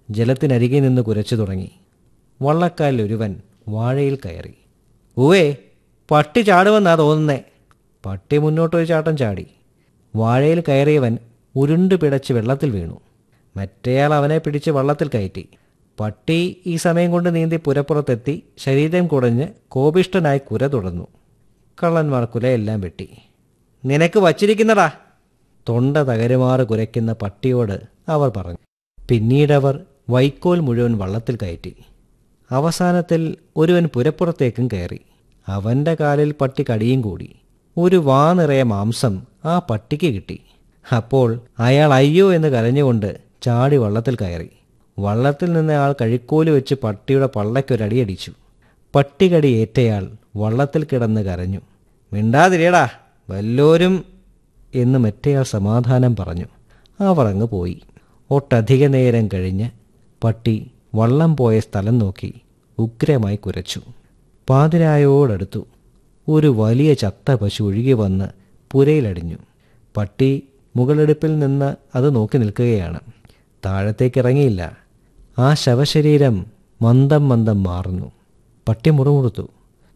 ജലത്തിനരികെ നിന്ന് കുരച്ചു തുടങ്ങി വള്ളക്കാലിൽ ഒരുവൻ വാഴയിൽ കയറി ഉവേ പട്ടി ചാടുമെന്നാ തോന്നുന്നേ പട്ടി മുന്നോട്ടൊരു ചാട്ടം ചാടി വാഴയിൽ കയറിയവൻ ഉരുണ്ടു പിടച്ച് വെള്ളത്തിൽ വീണു മറ്റേയാൾ അവനെ പിടിച്ച് വള്ളത്തിൽ കയറ്റി പട്ടി ഈ സമയം കൊണ്ട് നീന്തി പുരപ്പുറത്തെത്തി ശരീരം കുടഞ്ഞ് കോപിഷ്ടനായി കുര തുടർന്നു കള്ളന്മാർ കുലയെല്ലാം വെട്ടി നിനക്ക് വച്ചിരിക്കുന്നടാ തൊണ്ട തകരുമാറ് കുരയ്ക്കുന്ന പട്ടിയോട് അവർ പറഞ്ഞു പിന്നീടവർ വൈക്കോൽ മുഴുവൻ വള്ളത്തിൽ കയറ്റി അവസാനത്തിൽ ഒരുവൻ പുരപ്പുറത്തേക്കും കയറി അവൻ്റെ കാലിൽ പട്ടി കടിയും കൂടി ഒരു വാ നിറയെ മാംസം ആ പട്ടിക്ക് കിട്ടി അപ്പോൾ അയാൾ അയ്യോ എന്ന് കരഞ്ഞുകൊണ്ട് ചാടി വള്ളത്തിൽ കയറി വള്ളത്തിൽ നിന്ന് ആൾ കഴിക്കോല് വെച്ച് പട്ടിയുടെ പള്ളയ്ക്കൊരടിയടിച്ചു പട്ടികടി ഏറ്റയാൾ വള്ളത്തിൽ കിടന്ന് കരഞ്ഞു മിണ്ടാതിരിയടാ വല്ലോരും എന്ന് മറ്റേയാൾ സമാധാനം പറഞ്ഞു അവർ അങ്ങ് പോയി ഒട്ടധിക നേരം കഴിഞ്ഞ് പട്ടി വള്ളം പോയ സ്ഥലം നോക്കി ഉഗ്രമായി കുരച്ചു പാതിരായോടടുത്തു ഒരു വലിയ ചത്ത പശു ഒഴുകി വന്ന് പുരയിലടിഞ്ഞു പട്ടി മുകളെടുപ്പിൽ നിന്ന് അത് നോക്കി നിൽക്കുകയാണ് താഴത്തേക്ക് ഇറങ്ങിയില്ല ആ ശവശരീരം മന്ദം മന്ദം മാറുന്നു പട്ടി മുറുമുറുത്തു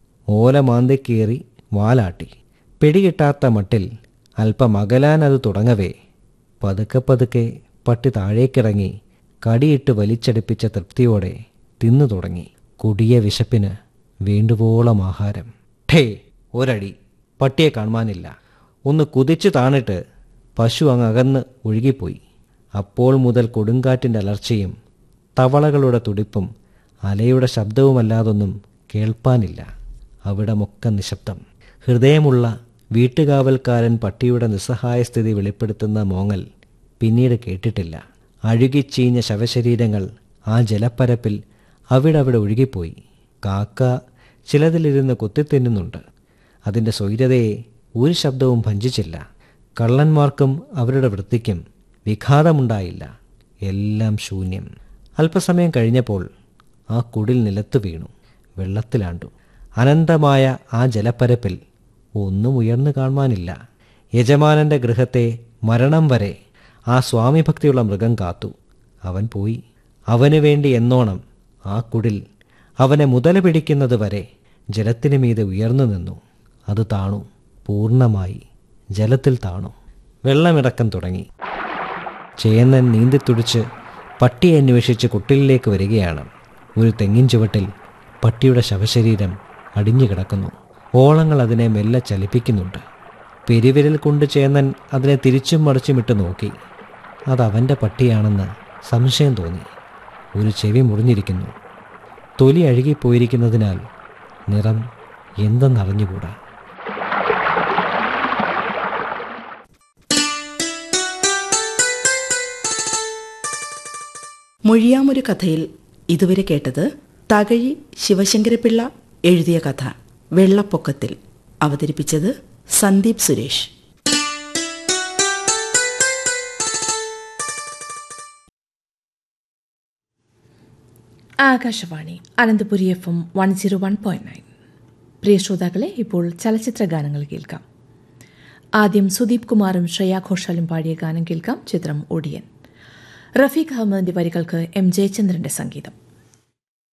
ഓല മാന്തിക്കേറി വാലാട്ടി പിടികിട്ടാത്ത മട്ടിൽ അല്പം അകലാൻ അത് തുടങ്ങവേ പതുക്കെ പതുക്കെ പട്ടി താഴേക്കിറങ്ങി കടിയിട്ട് വലിച്ചടിപ്പിച്ച തൃപ്തിയോടെ തിന്നു തുടങ്ങി കുടിയ വിശപ്പിന് വേണ്ടുവോളം ആഹാരം ഠേ ഒരടി പട്ടിയെ കാണുവാനില്ല ഒന്ന് കുതിച്ചു താണിട്ട് പശു അങ്ങ് അകന്ന് ഒഴുകിപ്പോയി അപ്പോൾ മുതൽ കൊടുങ്കാറ്റിൻ്റെ അലർച്ചയും തവളകളുടെ തുടിപ്പും അലയുടെ ശബ്ദവുമല്ലാതൊന്നും കേൾപ്പാനില്ല അവിടമൊക്കെ നിശബ്ദം ഹൃദയമുള്ള വീട്ടുകാവൽക്കാരൻ പട്ടിയുടെ നിസ്സഹായ സ്ഥിതി വെളിപ്പെടുത്തുന്ന മോങ്ങൽ പിന്നീട് കേട്ടിട്ടില്ല അഴുകിച്ചീഞ്ഞ ശവശരീരങ്ങൾ ആ ജലപ്പരപ്പിൽ അവിടവിടെ ഒഴുകിപ്പോയി കാക്ക ചിലതിലിരുന്ന് കൊത്തിത്തിന്നുന്നുണ്ട് അതിൻ്റെ സ്വൈരതയെ ഒരു ശബ്ദവും ഭഞ്ചിച്ചില്ല കള്ളന്മാർക്കും അവരുടെ വൃത്തിക്കും വിഘാതമുണ്ടായില്ല എല്ലാം ശൂന്യം അല്പസമയം കഴിഞ്ഞപ്പോൾ ആ കുടിൽ നിലത്ത് വീണു വെള്ളത്തിലാണ്ടു അനന്തമായ ആ ജലപ്പരപ്പിൽ ഒന്നും ഉയർന്നു കാണുവാനില്ല യജമാനന്റെ ഗൃഹത്തെ മരണം വരെ ആ സ്വാമിഭക്തിയുള്ള മൃഗം കാത്തു അവൻ പോയി അവനു വേണ്ടി എന്നോണം ആ കുടിൽ അവനെ മുതല പിടിക്കുന്നത് വരെ ജലത്തിനു മീതെ ഉയർന്നു നിന്നു അത് താണു പൂർണ്ണമായി ജലത്തിൽ താണു വെള്ളമിടക്കം തുടങ്ങി ചേന്നൻ നീന്തിത്തുടിച്ച് പട്ടിയെ അന്വേഷിച്ച് കുട്ടിലിലേക്ക് വരികയാണ് ഒരു തെങ്ങിൻ ചുവട്ടിൽ പട്ടിയുടെ ശവശരീരം അടിഞ്ഞു കിടക്കുന്നു ഓളങ്ങൾ അതിനെ മെല്ലെ ചലിപ്പിക്കുന്നുണ്ട് പെരുവിരൽ കൊണ്ട് ചേന്നൻ അതിനെ തിരിച്ചും മറിച്ചുമിട്ട് നോക്കി അത് അവൻ്റെ പട്ടിയാണെന്ന് സംശയം തോന്നി ഒരു ചെവി മുറിഞ്ഞിരിക്കുന്നു തൊലി അഴുകിപ്പോയിരിക്കുന്നതിനാൽ നിറം എന്തെന്നറിഞ്ഞുകൂടാ മൊഴിയാമൊരു കഥയിൽ ഇതുവരെ കേട്ടത് തകഴി ശിവശങ്കരപിള്ള എഴുതിയ കഥ വെള്ളപ്പൊക്കത്തിൽ അവതരിപ്പിച്ചത് Sandeep Suresh Akashvani Ananthapuri F M one zero one point nine പ്രിയ ശ്രോതാക്കളെ ഇപ്പോൾ ചലച്ചിത്ര ഗാനങ്ങൾ കേൾക്കാം ആദ്യം സുദീപ് കുമാറും ശ്രേയാ ഘോഷാലും പാടിയ ഗാനം കേൾക്കാം ചിത്രം ഒടിയൻ റഫീഖ് അഹമ്മദിന്റെ വരികൾക്ക് എം ജയചന്ദ്രന്റെ സംഗീതം